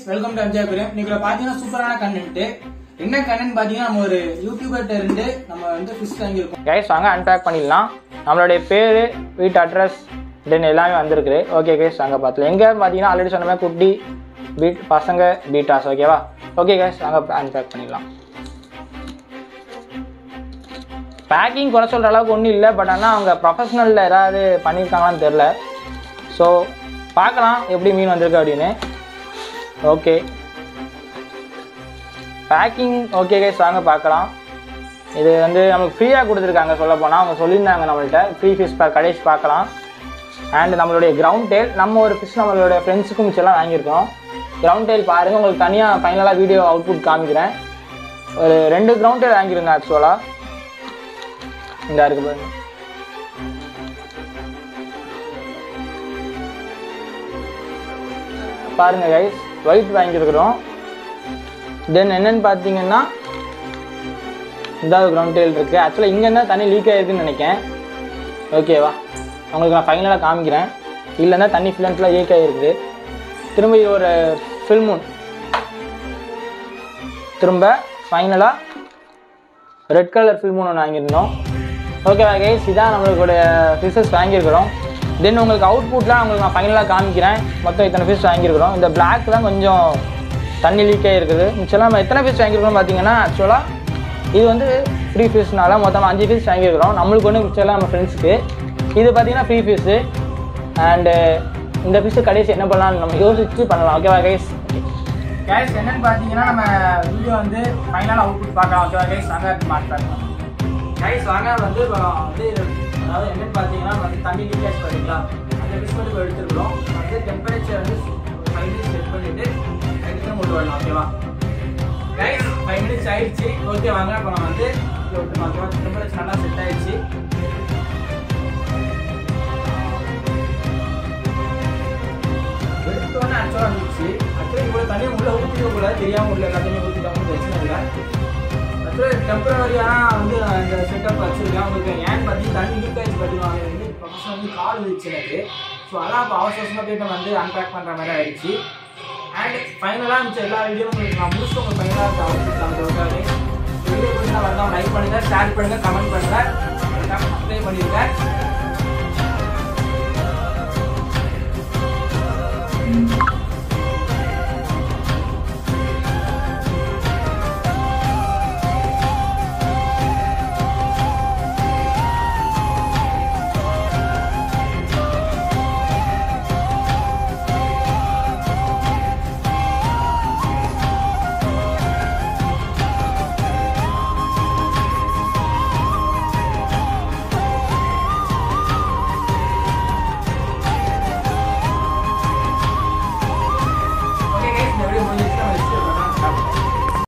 welcome to Ajay பிரியம் இன்னைக்கு பாத்தீங்கன்னா சூப்பரான கண்டென்ட் என்ன கண்டென்ட் பாத்தீங்கன்னா நம்ம ஒரு யூடியூபர்ட்ட இருந்து நம்ம வந்து ஃபிஷ் வாங்கியிருக்கோம் கைஸ் வாங்க அன்பேக் பண்ணிடலாம் நம்மளுடைய பேர் வீட்டு அட்ரஸ் தென் எல்லாமே வந்திருக்குது ஓகே கைஸ் அங்கே பார்த்துல எங்கே பார்த்தீங்கன்னா ஆல்ரெடி சொன்ன மாதிரி குட்டி பீட் பசங்க பீட்டாஸ் ஓகேவா ஓகே கைஸ் வாங்க அன்பேக் பண்ணிடலாம் பேக்கிங் குறை சொல்கிற அளவுக்கு ஒன்றும் இல்லை பட் ஆனால் அவங்க ப்ரொஃபஷ்னலில் ஏதாவது பண்ணியிருக்காங்களான்னு தெரில ஸோ பார்க்கலாம் எப்படி மீன் வந்திருக்கு அப்படின்னு ஓகே பேக்கிங் ஓகே கைஸ் வாங்க பார்க்கலாம் இது வந்து நமக்கு ஃப்ரீயாக கொடுத்துருக்காங்க சொல்ல போனால் அவங்க சொல்லியிருந்தாங்க நம்மள்ட்ட ஃப்ரீ ஃபிஷ் பேக் கடைசி பார்க்கலாம் அண்ட் நம்மளுடைய கிரவுண்ட் டேல் நம்ம ஒரு ஃபிஷ் நம்மளுடைய ஃப்ரெண்ட்ஸுக்கும் மிச்சம்லாம் வாங்கியிருக்கோம் கிரவுண்ட் டேல் பாருங்கள் உங்களுக்கு தனியாக ஃபைனலாக வீடியோ அவுட்புட் காமிக்கிறேன் ஒரு ரெண்டு கிரவுண்ட் டேல் வாங்கியிருந்தேன் ஆக்சுவலாக இந்த இருக்கு பாருங்க பாருங்க கைஸ் ஒயிட் வாங்கியிருக்கிறோம் தென் என்னன்னு பார்த்தீங்கன்னா இதாவது கிரவுண்ட் டெயில் இருக்குது ஆக்சுவலாக இங்கே இருந்தால் தண்ணி லீக் ஆகிருக்குன்னு நினைக்கிறேன் ஓகேவா உங்களுக்கு நான் ஃபைனலாக காமிக்கிறேன் இல்லைன்னா தண்ணி ஃபுல் அண்ட் ஃபுல்லாக லீக் ஆகிருக்குது திரும்ப இது ஒரு ஃபில் மூன் திரும்ப ஃபைனலாக ரெட் கலர் ஃபில் மூன் ஒன்று வாங்கியிருந்தோம் ஓகேவா கைஸ் இதான் நம்மளுடைய ஃபிஷஸ் வாங்கியிருக்கிறோம் தென் உங்களுக்கு அவுட்புட்லாம் உங்களுக்கு நான் ஃபைனலாக காமிக்கிறேன் மொத்தம் இத்தனை ஃபிஷ் வாங்கியிருக்கிறோம் இந்த பிளாக் தான் கொஞ்சம் தண்ணி லீக் ஆகிருக்குது மிச்சம் நம்ம எத்தனை ஃபிஷ் வாங்கியிருக்கோம் பார்த்தீங்கன்னா ஆக்சுவலாக இது வந்து ஃப்ரீ ஃபிஷ்னால மொத்தமாக அஞ்சு ஃபிஷ் வாங்கியிருக்கிறோம் நம்மளுக்கு ஒன்று மிச்சம் நம்ம ஃப்ரெண்ட்ஸுக்கு இது பார்த்தீங்கன்னா ஃப்ரீ ஃபிஷ்ஷு அண்டு இந்த ஃபிஷ்ஷு கடைசி என்ன பண்ணலாம் நம்ம யோசிச்சு பண்ணலாம் ஓகேவா கைஸ் கைஸ் என்னன்னு பாத்தீங்கன்னா நம்ம வீடியோ வந்து ஃபைனலாக அவுட்புட் பார்க்கலாம் ஓகேவா கைஸ் வாங்க மாட்டாங்க கைஸ் வாங்க வந்து இப்போ வந்து அதாவது என்னன்னு பார்த்தீங்கன்னா வந்து தண்ணி லீக்கேஜ் பண்ணிக்கலாம் அந்த ஃபிஷ் வந்து இப்போ எடுத்துருக்கோம் வந்து டெம்பரேச்சர் வந்து ஃபைவ் மினிட்ஸ் செட் பண்ணிட்டு எடுத்து கொண்டு வரலாம் ஓகேவா கைஸ் ஃபைவ் மினிட்ஸ் ஆயிடுச்சு ஓகே வாங்க இப்போ நம்ம வந்து டெம்பரேச்சர் நல்லா செட் ஆயிடுச்சு எடுத்தோன்னே ஆக்சுவலாக இருந்துச்சு ஆக்சுவலாக இவ்வளோ தண்ணி உள்ள ஊற்றிக்க கூடாது தெரியாமல் உள்ள எல்லா தண்ணியும் ஊற்றிட்டாங்க பிரச்சனை இல்லை ஆக்சுவலாக டெம்பரவரியாக வந்து நான் இந்த செட்டப் வச்சுருக்கேன் உங்களுக்கு ஏன்னு பார்த்தீங்கன்னா தண்ணி லீக் ஆகிடுச்சு பார்த்தீங்கன்னா வந்து பக்கம் வந்து கால் வந்துச்சு எனக்கு ஸோ அதான் இப்போ அவசரமாக போயிட்டு நம்ம வந்து அன்பேக் பண்ணுற மாதிரி ஆயிடுச்சு அண்ட் ஃபைனலாக இருந்துச்சு எல்லா வீடியோ உங்களுக்கு நான் முடிச்சுட்டு உங்களுக்கு ஃபைனலாக அவுட்புட் வீடியோ பிடிச்சா வந்தால் லைக் பண்ணுங்கள் ஷேர் பண்ணுங்கள் கமெண்ட் பண்ணுங்கள் சப்ஸ்கிரைப் பண்ணிடுங்க